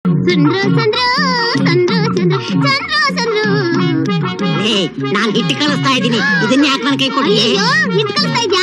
ಚಂದ್ರು ಚಂದ್ರು ಚಂದ್ರು ಚಂದ್ರು ಚಂದ್ರು ಚಂದ್ರು ಏ ನಾನ್ ಹಿಟ್ಟು ಕಳಿಸ್ತಾ ಇದ್ದೀನಿ ಇದನ್ನ ಯಾಕೆ ನನ್ನ ಕೈ ಕೊಡಿ ಅಯ್ಯೋ ಹಿಟ್ ಕಲಿಸ್ತಾ ಇದ್ಯಾ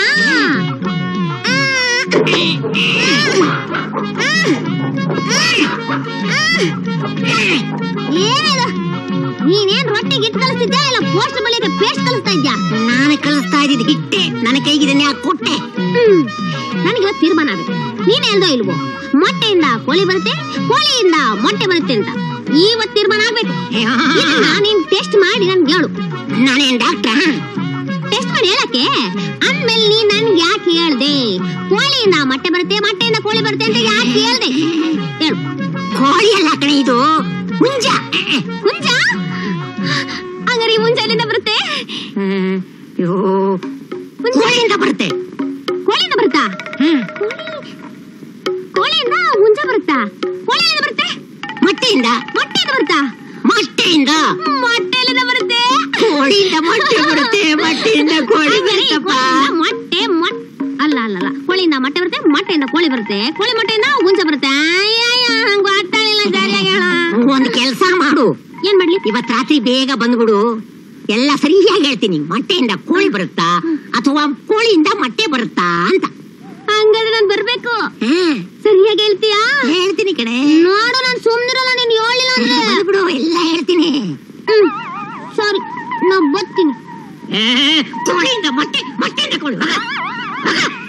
ಏನಿದು ನೀನೇನ್ ರೊಟ್ಟಿಗೆ ಹಿಟ್ ಕಲಿಸ್ತಿದ್ಯಾ ಇಲ್ಲ ಪೋಸ್ಟ್ ಬಳಿಗೆ ಪೇಸ್ಟ್ ಕಲಿಸ್ತಾ ಇದ್ಯಾ ನಾನು ಕಳಿಸ್ತಾ ಇದ್ದಿದ್ದು ಹಿಟ್ಟೆ ನನ್ನ ಕೈಗೆ ಇದನ್ನ ಯಾಕೆ ಕೊಟ್ಟೆ ಹ್ಮ್ ನನಗೆ ಇವತ್ತು ತೀರ್ಮಾನ ಆಗುತ್ತೆ ನೀನ್ ಹೇಳ್ದೋ ಇಲ್ವೋ ಮೊಟ್ಟೆಯಿಂದ ಕೋಳಿ ಬರುತ್ತೆ ಕೋಳಿಯಿಂದ ಮೊಟ್ಟೆ ಬರುತ್ತೆ ಅಂತ ಇವತ್ತು ತೀರ್ಮಾನ ಆಗ್ಬೇಕು ಇದನ್ನ ನೀನ್ ಟೆಸ್ಟ್ ಮಾಡಿ ನನ್ಗೆ ಹೇಳು ನಾನೇನ್ ಡಾಕ್ಟರ್ ಟೆಸ್ಟ್ ಮಾಡಿ ಹೇಳಕ್ಕೆ ಅಂದ್ಮೇಲೆ ನೀನ್ ನನ್ಗೆ ಯಾಕೆ ಹೇಳ್ದೆ ಕೋಳಿಯಿಂದ ಮೊಟ್ಟೆ ಬರುತ್ತೆ ಮೊಟ್ಟೆಯಿಂದ ಕೋಳಿ ಬರುತ್ತೆ ಅಂತ ಯಾಕೆ ಹೇಳ್ದೆ ಹೇಳು ಕೋಳಿ ಅಲ್ಲ ಕಣೆ ಇದು ಹುಂಜ ಹುಂಜ ಹಂಗಾರೆ ಈ ಹುಂಜ ಎಲ್ಲಿಂದ ಬರುತ್ತೆ ಹ್ಮ್. ಅಯ್ಯೋ ಹುಂಜ ಕೋಳಿಯಿಂದ ಬರುತ್ತೆ ಕೋಳಿಯಿಂದ ಬರುತ್ತಾ ಹ್ಮ್ ಕೋಳಿಯಿಂದ ಹುಂಜ ಬರುತ್ತಾ ಕೋಳಿ ಎಲ್ಲಿಂದ ಬರುತ್ತೆ ಮೊಟ್ಟೆಯಿಂದ ಮೊಟ್ಟೆಯಿಂದ ಬರುತ್ತಾ ಮೊಟ್ಟೆಯಿಂದ ಮೊಟ್ಟೆ ಎಲ್ಲಿಂದ ಬರುತ್ತೆ ಕೋಳಿಯಿಂದ ಮೊಟ್ಟೆ ಬರುತ್ತೆ ಮೊಟ್ಟೆಯಿಂದ ಕೋಳಿ ಹಾಗಾದ್ರೆ ಬರುತ್ತಪ್ಪ ಕೋಳಿಯಿಂದ ಮೊಟ್ಟೆ ಮೊಟ್ ಅಲ್ಲ ಅಲ್ಲ ಅಲ್ಲ ಕೋಳಿಯಿಂದ ಮೊಟ್ಟೆ ಬರುತ್ತೆ ಮೊಟ್ಟೆಯಿಂದ ಕೋಳಿ ಬರುತ್ತೆ ಕೋಳಿ ಮೊಟ್ಟೆಯಿಂದ ಹುಂಜ ಬರುತ್ತೆ ಅಯ್ಯಯ್ಯ ನಂಗೆ ಗೊತ್ತಾಗಲಿಲ್ಲ ಸರಿಯಾಗಿ ಹೇಳ ಒಂದ್ ಕೆಲ್ಸ ಮಾಡು ಏನ್ ಮಾಡ್ಲಿ ಇವತ್ ರಾತ್ರಿ ಬೇಗ ಬಂದ್ಬಿಡು ಎಲ್ಲ ಸರಿಯಾಗಿ ಹೇಳ್ತೀನಿ ಮೊಟ್ಟೆಯಿಂದ ಕೋಳಿ ಬರುತ್ತಾ ಅಥವಾ ಕೋಳಿಯಿಂದ ಮೊಟ್ಟೆ ಬರುತ್ತಾ ಅಂತ ಹಂಗಾದ್ರೆ ನಾನ್ ಬರ್ಬೇಕು ಹ್ಮ್ ಸರಿಯಾಗಿ ಹೇಳ್ತೀಯಾ ಹೇಳ್ತೀನಿ ಕಡೆ ನೋಡು ನಾನ್ ಸುಮ್ನಿರಲ್ಲ ನೀನ್ ಹೇಳಿಲ್ಲ ಅಂದ್ರೆ ಬಂದ್ಬಿಡು ಎಲ್ಲ ಹೇಳ್ತೀನಿ ಹ್ಮ್ ಸಾರಿ ನಾ ಬರ್ತೀನಿ ಏ, ಕೋಳಿಯಿಂದ ಮೊಟ್ಟೆ ಮೊಟ್ಟೆಯಿಂದ ಕೋಳಿ ಹೋಗ, ಹೋಗ.